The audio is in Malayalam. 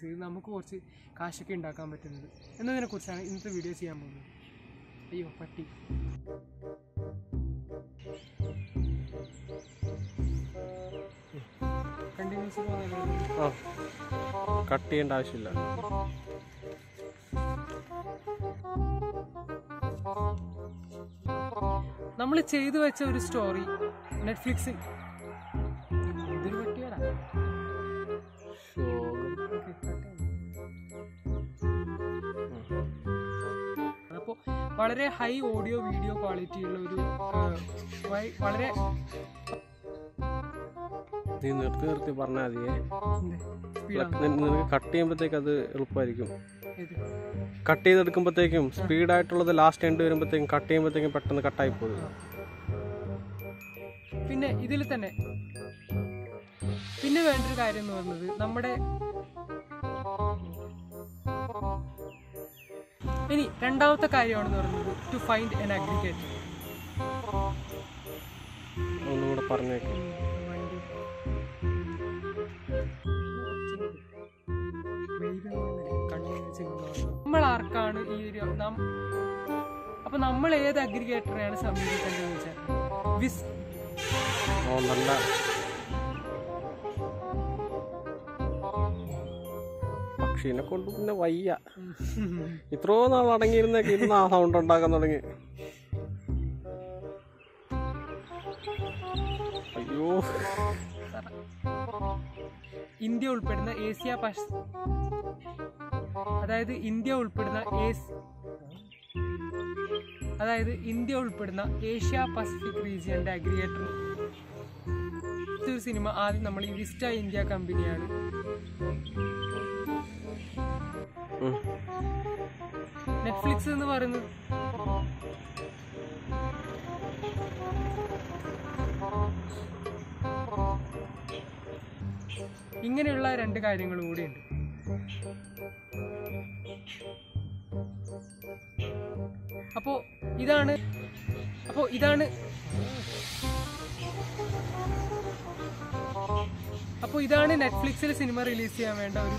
ചെയ്ത് നമുക്ക് കുറച്ച് കാശൊക്കെ ഉണ്ടാക്കാൻ പറ്റുന്നത് എന്നതിനെ കുറിച്ചാണ് ഇന്നത്തെ വീഡിയോ ചെയ്യാൻ പോകുന്നത് അയ്യോ പട്ടി കണ്ടിന്യൂസ് പോകുന്ന ആ കട്ട് ചെയ്യേണ്ട ആവശ്യമില്ല നമ്മൾ ചെയ്തു വെച്ച ഒരു സ്റ്റോറി നെറ്റ്ഫ്ലിക്സിൽ ഇതൊരു പട്ടിയാടാ അപ്പോൾ വളരെ ഹൈ ഓഡിയോ വീഡിയോ ക്വാളിറ്റി ഉള്ള ഒരു ആ, വൈ- വളരെ നീ നിർത്തി നിർത്തി പറഞ്ഞാൽ മതിയേ സ്പീഡാണ് നി- നിനക്ക് കട്ട് ചെയ്യുമ്പോഴത്തേക്ക് അത് എളുപ്പമായിരിക്കും ഇത് കട്ട് ചെയ്തെടുക്കുമ്പോഴത്തേക്കും സ്പീഡായിട്ടുള്ളത് ലാസ്റ്റ് എൻഡ് വരുമ്പോഴത്തേക്കും കട്ട് ചെയ്യുമ്പോഴത്തേക്കും പെട്ടെന്ന് കട്ടായി പോകും പിന്നെ ഇതിൽ തന്നെ പിന്നെ വേണ്ടൊരു കാര്യം എന്ന് പറയുന്നത് നമ്മുടെ ഇനി രണ്ടാമത്തെ കാര്യമാണെന്ന് പറയുന്നത് ടു ഫൈൻഡ് എൻ അഗ്രിഗേറ്റ് ഒന്നും കൂടെ പറഞ്ഞേക്ക് നമ്മൾ ആർക്കാണ് ഈ ഒരു നാം അപ്പൊ നമ്മൾ ഏത് അഗ്രിഗേറ്ററെയാണ് സമീപിക്കേണ്ടതെന്ന് വെച്ചാൽ വിസ് ഓ നല്ല പക്ഷീനെ കൊണ്ട് പിന്നെ വയ്യ ഇത്രയോ നാൾ അടങ്ങിയിരുന്നേക്ക് ഇന്ന് ആ സൗണ്ട് ഉണ്ടാക്കാൻ തുടങ്ങി അയ്യോ ഇന്ത്യ ഉൾപ്പെടുന്ന ഏഷ്യ പസ അതായത് ഇന്ത്യ ഉൾപ്പെടുന്ന ഏസ് അതായത് ഇന്ത്യ ഉൾപ്പെടുന്ന ഏഷ്യ പസഫിക് റീജിയന്റെ അഗ്രിഗേറ്റർ ഒരു സിനിമ ആദ്യം നമ്മൾ ഈ വിസ്റ്റ ഇന്ത്യ കമ്പനിയാണ് ഉം. നെറ്റ്ഫ്ലിക്സ് എന്ന് പറയുന്നത് ഇങ്ങനെയുള്ള രണ്ട് കാര്യങ്ങൾ കൂടിയുണ്ട് അപ്പോ ഇതാണ് അപ്പോ ഇതാണ് അപ്പോ ഇതാണ് നെറ്റ്ഫ്ലിക്സിൽ സിനിമ റിലീസ് ചെയ്യാൻ വേണ്ട ഒരു